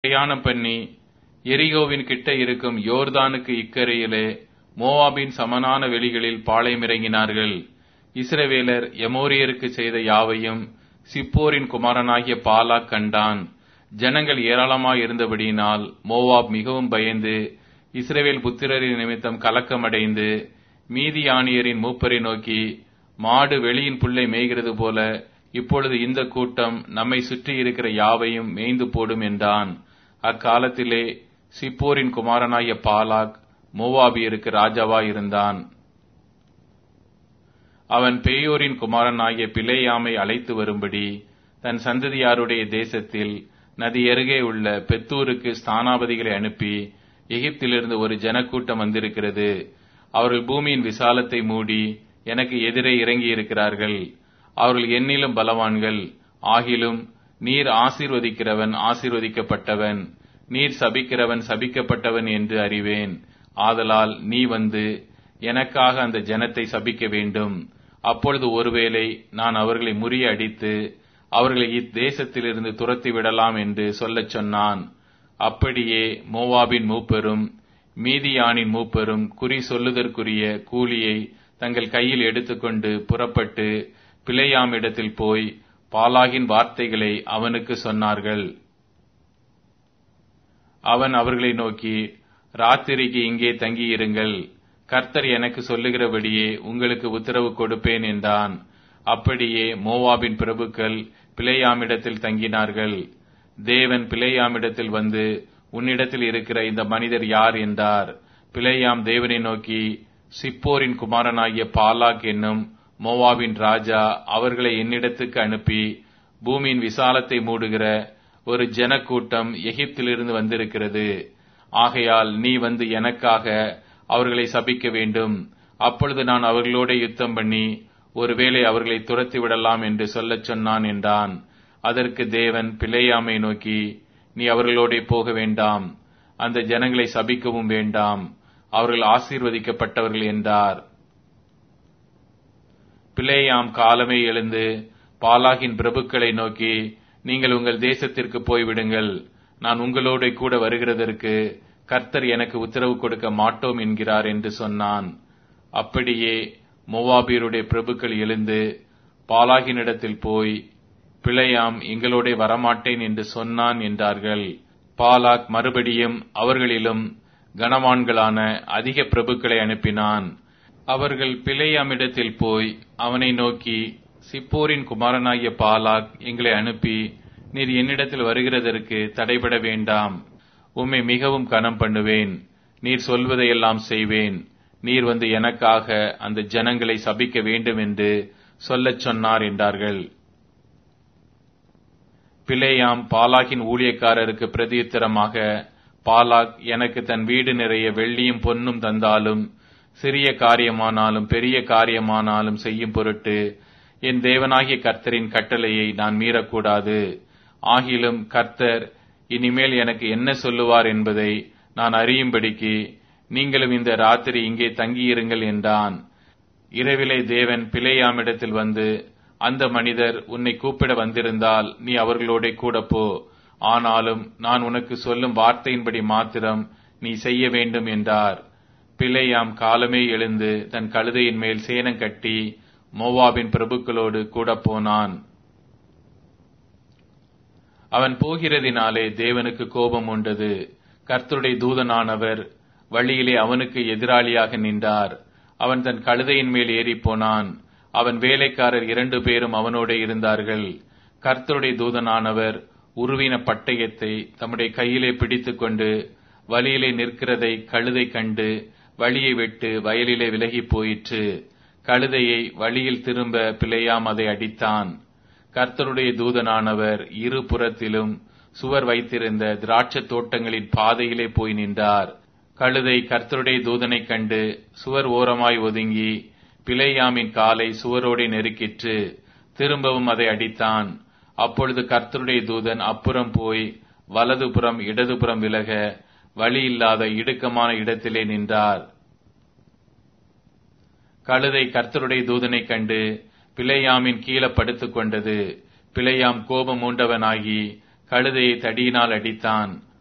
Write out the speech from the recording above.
பிரயாணம் பண்ணி எரிகோவின் கிட்ட இருக்கும் யோர்தானுக்கு இக்கரையிலே மோவாபின் சமனான வெளிகளில் பாளையமிறங்கினார்கள் இஸ்ரவேலர் எமோரியருக்கு செய்த யாவையும் சிப்போரின் குமாரனாகிய பாலாக் கண்டான் ஜனங்கள் ஏராளமாய் இருந்தபடியினால் மோவாப் மிகவும் பயந்து இஸ்ரவேல் புத்திரரின் நிமித்தம் கலக்கமடைந்து மீதியானியரின் மூப்பரை நோக்கி மாடு வெளியின் புல்லை மேய்கிறது போல இப்பொழுது இந்த கூட்டம் நம்மை சுற்றி இருக்கிற யாவையும் மேய்ந்து போடும் என்றான் அக்காலத்திலே சிப்போரின் குமாரனாகிய பாலாக் மோவாபியருக்கு ராஜாவாயிருந்தான் அவன் பேயோரின் குமாரனாகிய பிளேயாமை அழைத்து வரும்படி தன் சந்ததியாருடைய தேசத்தில் நதி அருகே உள்ள பெத்தூருக்கு ஸ்தானாபதிகளை அனுப்பி எகிப்திலிருந்து ஒரு ஜனக்கூட்டம் வந்திருக்கிறது அவர்கள் பூமியின் விசாலத்தை மூடி எனக்கு எதிரே இறங்கி இருக்கிறார்கள் அவர்கள் என்னிலும் பலவான்கள் ஆகிலும் நீர் ஆசீர்வதிக்கிறவன் ஆசீர்வதிக்கப்பட்டவன் நீர் சபிக்கிறவன் சபிக்கப்பட்டவன் என்று அறிவேன் ஆதலால் நீ வந்து எனக்காக அந்த ஜனத்தை சபிக்க வேண்டும் அப்பொழுது ஒருவேளை நான் அவர்களை முறியடித்து அவர்களை இத்தேசத்திலிருந்து துரத்தி விடலாம் என்று சொல்லச் சொன்னான் அப்படியே மோவாபின் மூப்பெரும் மீதியானின் மூப்பெரும் குறி சொல்லுதற்குரிய கூலியை தங்கள் கையில் எடுத்துக்கொண்டு புறப்பட்டு பிழையாமிடத்தில் போய் பாலாகின் வார்த்தைகளை அவனுக்கு சொன்னார்கள் அவன் அவர்களை நோக்கி ராத்திரிக்கு இங்கே தங்கியிருங்கள் கர்த்தர் எனக்கு சொல்லுகிறபடியே உங்களுக்கு உத்தரவு கொடுப்பேன் என்றான் அப்படியே மோவாபின் பிரபுக்கள் பிழையாமிடத்தில் தங்கினார்கள் தேவன் பிழையாமிடத்தில் வந்து உன்னிடத்தில் இருக்கிற இந்த மனிதர் யார் என்றார் பிழையாம் தேவனை நோக்கி சிப்போரின் குமாரனாகிய பாலாக் என்னும் மோவாபின் ராஜா அவர்களை என்னிடத்துக்கு அனுப்பி பூமியின் விசாலத்தை மூடுகிற ஒரு ஜனக்கூட்டம் எகிப்திலிருந்து வந்திருக்கிறது ஆகையால் நீ வந்து எனக்காக அவர்களை சபிக்க வேண்டும் அப்பொழுது நான் அவர்களோட யுத்தம் பண்ணி ஒருவேளை அவர்களை துரத்தி விடலாம் என்று சொல்லச் சொன்னான் என்றான் அதற்கு தேவன் பிழையாமை நோக்கி நீ அவர்களோட போக வேண்டாம் அந்த ஜனங்களை சபிக்கவும் வேண்டாம் அவர்கள் ஆசீர்வதிக்கப்பட்டவர்கள் என்றார் பிளேயாம் காலமே எழுந்து பாலாகின் பிரபுக்களை நோக்கி நீங்கள் உங்கள் தேசத்திற்கு போய்விடுங்கள் நான் உங்களோட கூட வருகிறதற்கு கர்த்தர் எனக்கு உத்தரவு கொடுக்க மாட்டோம் என்கிறார் என்று சொன்னான் அப்படியே மோவாபியருடைய பிரபுக்கள் எழுந்து பாலாகினிடத்தில் போய் பிழையாம் எங்களோட வரமாட்டேன் என்று சொன்னான் என்றார்கள் பாலாக் மறுபடியும் அவர்களிலும் கனவான்களான அதிக பிரபுக்களை அனுப்பினான் அவர்கள் பிழையாமிடத்தில் போய் அவனை நோக்கி சிப்போரின் குமாரனாகிய பாலாக் எங்களை அனுப்பி நீர் என்னிடத்தில் வருகிறதற்கு தடைபட வேண்டாம் உம்மை மிகவும் கனம் பண்ணுவேன் நீர் சொல்வதையெல்லாம் செய்வேன் நீர் வந்து எனக்காக அந்த ஜனங்களை சபிக்க வேண்டும் என்று சொல்லச் சொன்னார் என்றார்கள் பிளேயாம் பாலாகின் ஊழியக்காரருக்கு பிரதியுத்தரமாக பாலாக் எனக்கு தன் வீடு நிறைய வெள்ளியும் பொன்னும் தந்தாலும் சிறிய காரியமானாலும் பெரிய காரியமானாலும் செய்யும் பொருட்டு என் தேவனாகிய கர்த்தரின் கட்டளையை நான் மீறக்கூடாது ஆகிலும் கர்த்தர் இனிமேல் எனக்கு என்ன சொல்லுவார் என்பதை நான் அறியும்படிக்கு நீங்களும் இந்த ராத்திரி இங்கே தங்கியிருங்கள் என்றான் இரவிலே தேவன் பிழையாமிடத்தில் வந்து அந்த மனிதர் உன்னை கூப்பிட வந்திருந்தால் நீ அவர்களோட கூட போ ஆனாலும் நான் உனக்கு சொல்லும் வார்த்தையின்படி மாத்திரம் நீ செய்ய வேண்டும் என்றார் பிழையாம் காலமே எழுந்து தன் கழுதையின் மேல் சேனம் கட்டி மோவாபின் பிரபுக்களோடு கூட போனான் அவன் போகிறதினாலே தேவனுக்கு கோபம் உண்டது கர்த்தருடைய தூதனானவர் வழியிலே அவனுக்கு எதிராளியாக நின்றார் அவன் தன் கழுதையின் மேல் ஏறி போனான் அவன் வேலைக்காரர் இரண்டு பேரும் அவனோட இருந்தார்கள் கர்த்தருடைய தூதனானவர் உருவின பட்டயத்தை தம்முடைய கையிலே பிடித்துக்கொண்டு வழியிலே நிற்கிறதை கழுதை கண்டு வழியை விட்டு வயலிலே விலகி போயிற்று கழுதையை வழியில் திரும்ப பிழையாம் அதை அடித்தான் கர்த்தருடைய தூதனானவர் இரு புறத்திலும் சுவர் வைத்திருந்த திராட்சத் தோட்டங்களின் பாதையிலே போய் நின்றார் கழுதை கர்த்தருடைய தூதனைக் கண்டு சுவர் ஓரமாய் ஒதுங்கி பிழையாமின் காலை சுவரோடே நெருக்கிற்று திரும்பவும் அதை அடித்தான் அப்பொழுது கர்த்தருடைய தூதன் அப்புறம் போய் வலதுபுறம் இடதுபுறம் விலக வழி இல்லாத இடுக்கமான இடத்திலே நின்றார் கழுதை கர்த்தருடைய தூதனைக் கண்டு பிழையாமின் கீழே படுத்துக் கொண்டது பிழையாம் கோபம் மூண்டவனாகி கழுதையை தடியினால் அடித்தான்